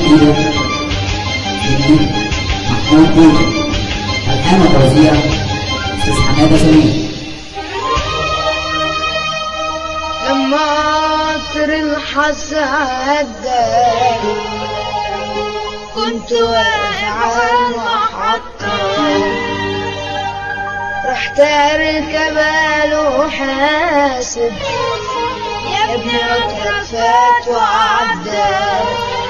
جديدة جديد محمود بوجه الآن توزيع أستاذ حمادة سمير لما عطر الحظ عدى كنت واقع على المحطة رحت اركب له حاسب يا ابني عطرك فات وعدى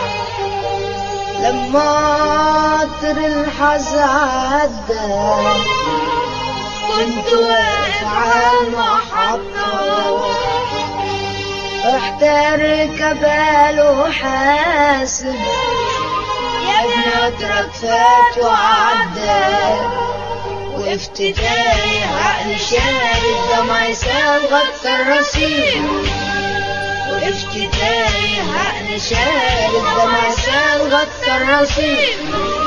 لما عطر الحظ عدى كنت واقع على المحطة رحت اركب له حاسب يا ابني عطرك فات وعدى وقفت تايه عقلي شارد دمعي سال غطى الرصيف وقفت تايه عقلي شارد دمعي سال غطى الرصيف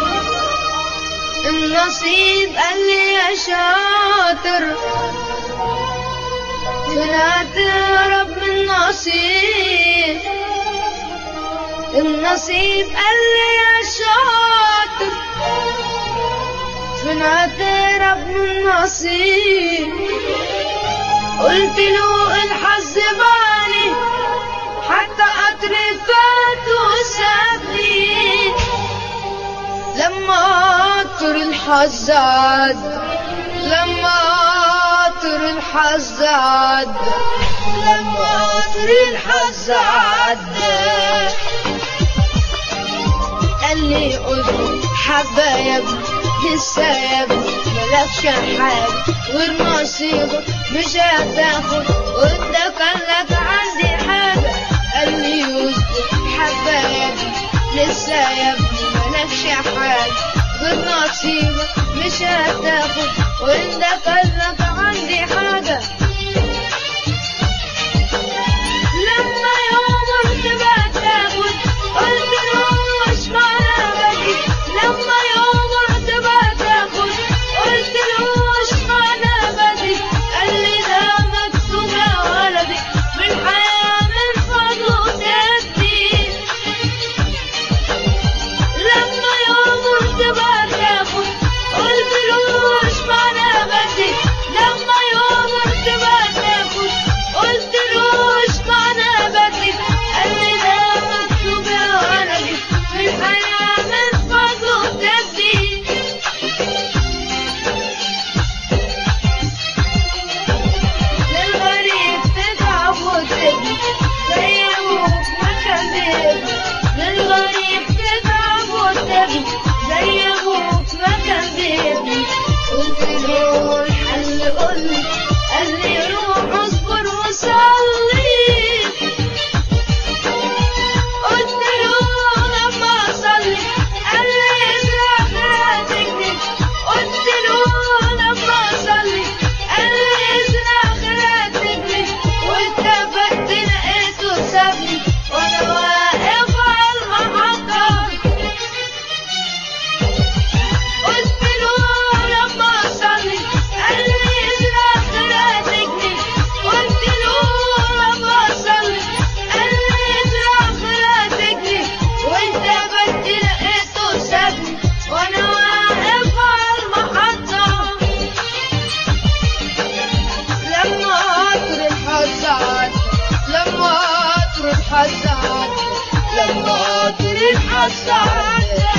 النصيب قال لي يا شاطر طلعت هرب من نصيب النصيب قال لي يا شاطر طلعت هرب من نصيب قلت له الحظ بالي حتى قطري فات وسابني لما عطر الحظ عد لما عطر الحظ عد لما عطر الحظ عد قال لي قلت حبة يا ابني لسه يا ابني ملكش حاجة غير نصيبك مش هتاخد وانت كان لك عندي حاجة قال لي يوسف حبة يا ابني لسه يا ابني ملكش حاجة غير نصيبك مش هتاخد وانت كان لك عندي حاجة لما يوم رحت بقى تاخد قلت له مش معنى بدي لما يوم رحت بقى تاخد قلت له مش معنى بدي قال لي ده مكتوب يا ولدي من حياة من فضله تدي لما يوم رحت بقى تاخد قلت له مش معنى بدي لما يوم رحت بقى تاخد قلت له مش معنى بدي قال لي ده مكتوب يا ولدي من حياة من فضله تدي للغريب تتعب وتبني زي ابوك ما كان بيبني للغريب تتعب وتبني زي ابوك ما كان بيبني قلت له الحل قولي قال لي روح اصبر وصلي قلت له لما اصلي قال لي ازرع خيراتك قلت له لما اصلي قال لي ازرع خيراتك واتفقت لقيته سابني وانا واقف على المحطة قلت له لما اصلي قال لي ازرع خيراتك قلت له لما اصلي قال لي ازرع خيراتك وانت بنت لقيته سابني وانا واقف على المحطة لما عطر الحظ عدى لما عطر الحظ عدى لما عطر الحظ عدى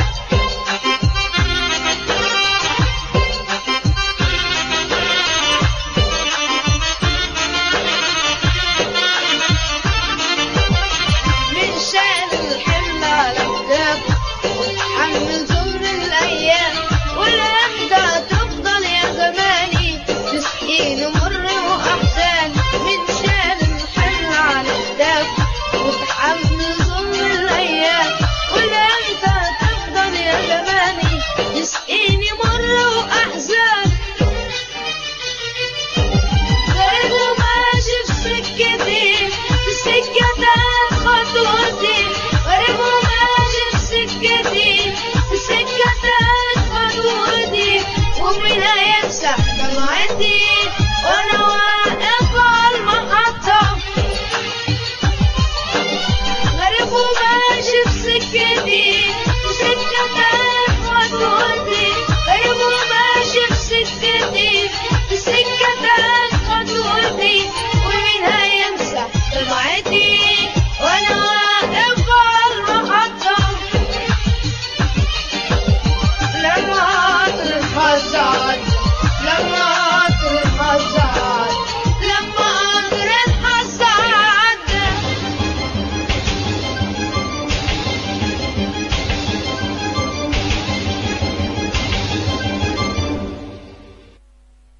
من شان الحمل على كتافه وتحمل زمر الايام والامتى تفضل يا زماني تسقيني مر واحزان من شان الحمل على كتافه وتحمل زمر الايام والامتى تفضل يا زماني تسقيني مر واحزان غير وماشي في سكتي في سكتك خطوتي غير وماشي في سكتي في سكتك خطوتي ومين هيمسح دمعتي وانا